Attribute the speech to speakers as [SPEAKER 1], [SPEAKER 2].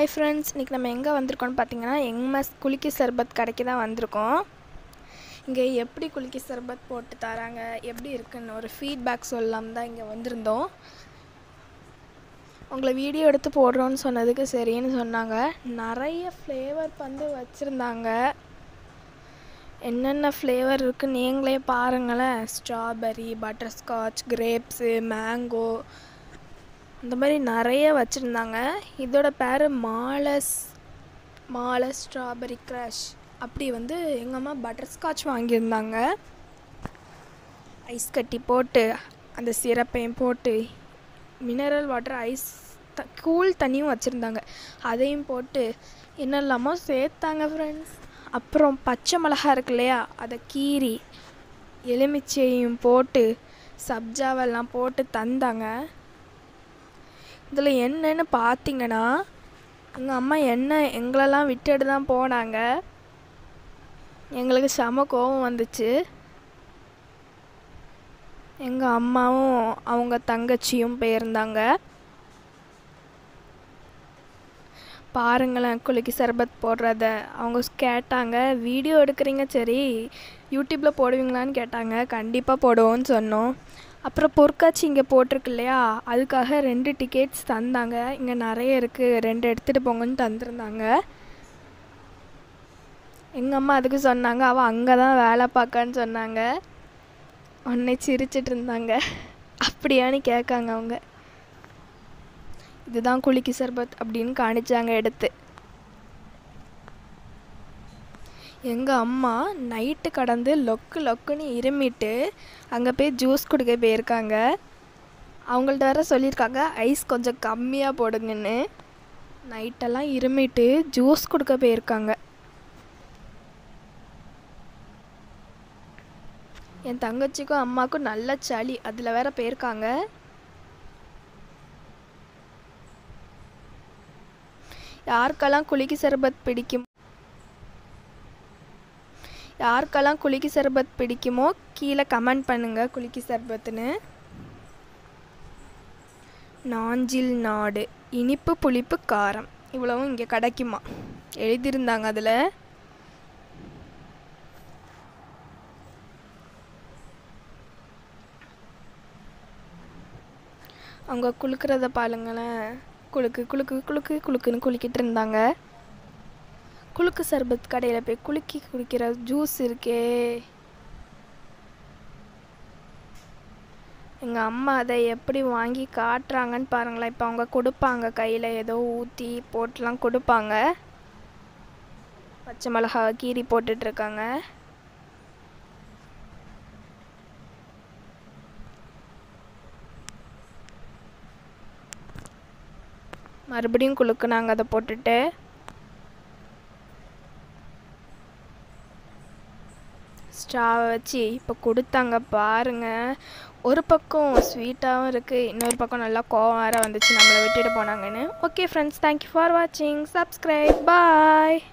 [SPEAKER 1] hi friends இன்றைக்கி நம்ம எங்கே வந்திருக்கோம்னு பார்த்தீங்கன்னா எம்எஸ் குலுக்கி சர்பத் கடைக்கு தான் வந்திருக்கோம் இங்கே எப்படி குலுக்கி சர்பத் போட்டு தராங்க எப்படி இருக்குன்னு ஒரு ஃபீட்பேக் சொல்லலாம் தான் இங்கே வந்திருந்தோம் உங்களை வீடியோ எடுத்து போடுறோன்னு சொன்னதுக்கு சரின்னு சொன்னாங்க நிறைய ஃப்ளேவர் வந்து வச்சுருந்தாங்க என்னென்ன ஃப்ளேவர் இருக்குன்னு நீங்களே பாருங்களேன் ஸ்ட்ராபெரி பட்டர்ஸ்காட்ச் கிரேப்ஸு மேங்கோ இந்த மாதிரி நிறைய வச்சுருந்தாங்க இதோட பேர் மாலஸ் மாலஸ் ஸ்ட்ராபெரி க்ரஷ் அப்படி வந்து எங்கள் அம்மா பட்டர்ஸ்காட்ச் வாங்கியிருந்தாங்க ஐஸ் கட்டி போட்டு அந்த சிரப்பையும் போட்டு mineral water ice the cool தண்ணியும் வச்சுருந்தாங்க அதையும் போட்டு என்னெல்லாமோ சேர்த்தாங்க ஃப்ரெண்ட்ஸ் அப்புறம் பச்சை மிளகா இருக்கு இல்லையா அதை கீறி எலுமிச்சையும் போட்டு சப்ஜாவெல்லாம் போட்டு தந்தாங்க இதில் என்னன்னு பார்த்தீங்கன்னா எங்கள் அம்மா என்ன எங்களெல்லாம் விட்டுட்டு தான் போனாங்க எங்களுக்கு செம கோபம் வந்துச்சு எங்கள் அம்மாவும் அவங்க தங்கச்சியும் போயிருந்தாங்க பாருங்களேன் குலுக்கி சர்பத் போடுறத அவங்க கேட்டாங்க வீடியோ எடுக்கிறீங்க சரி யூடியூப்பில் போடுவீங்களான்னு கேட்டாங்க கண்டிப்பாக போடுவோன்னு சொன்னோம் அப்புறம் பொற்காட்சி இங்கே போட்டிருக்கு இல்லையா அதுக்காக ரெண்டு டிக்கெட்ஸ் தந்தாங்க இங்கே நிறைய இருக்குது ரெண்டு எடுத்துகிட்டு போங்கன்னு தந்துருந்தாங்க எங்கள் அம்மா அதுக்கு சொன்னாங்க அவள் அங்கே தான் வேலை பார்க்கான்னு சொன்னாங்க உன்னை சிரிச்சிட்டு இருந்தாங்க அப்படியான்னு கேட்காங்க அவங்க இதுதான் குலுக்கி சர்பத் அப்படின்னு காணிச்சாங்க எடுத்து எங்கள் அம்மா நைட்டு கடந்து லொக்கு லொக்குன்னு இருமிட்டு அங்கே போய் ஜூஸ் குடிக்க போயிருக்காங்க அவங்கள்ட்ட வேற சொல்லியிருக்காங்க ஐஸ் கொஞ்சம் கம்மியாக போடுங்கன்னு நைட்டெல்லாம் இருமிட்டு ஜூஸ் கொடுக்க போயிருக்காங்க என் தங்கச்சிக்கும் அம்மாவுக்கும் நல்ல சளி அதில் வேற போயிருக்காங்க யாருக்கெல்லாம் குலுக்கி சர்பத் பிடிக்கும் யாருக்கெல்லாம் குலுக்கி சர்பத் பிடிக்குமோ கீழே கமெண்ட் பண்ணுங்க குலுக்கி சர்பத்துன்னு நாஞ்சில் நாடு இனிப்பு புளிப்பு காரம் இவ்வளவும் இங்கே கிடைக்குமா எழுதியிருந்தாங்க அதில் அவங்க குலுக்கிறத பாருங்களேன் குலுக்கு குலுக்கு குலுக்கு குலுக்குன்னு குலுக்கிட்டு இருந்தாங்க குலுக்கு சர்பத் கடையில் போய் குலுக்கி குடிக்கிற ஜூஸ் இருக்கே எங்கள் அம்மா அதை எப்படி வாங்கி காட்டுறாங்கன்னு பாருங்களேன் இப்போ அவங்க கொடுப்பாங்க கையில் ஏதோ ஊற்றி போட்டுலாம் கொடுப்பாங்க பச்சை மிளகாவை கீரி போட்டுட்ருக்காங்க மறுபடியும் குலுக்குனாங்க அதை போட்டுட்டு ஸ்ட்ராவை வச்சு இப்போ கொடுத்தாங்க பாருங்க ஒரு பக்கம் ஸ்வீட்டாகவும் இருக்குது இன்னொரு பக்கம் நல்லா கோவம் வேறு வந்துச்சு நம்மளை விட்டுட்டு போனாங்கன்னு ஓகே ஃப்ரெண்ட்ஸ் தேங்க்யூ ஃபார் வாட்சிங் சப்ஸ்கிரைப் பாய்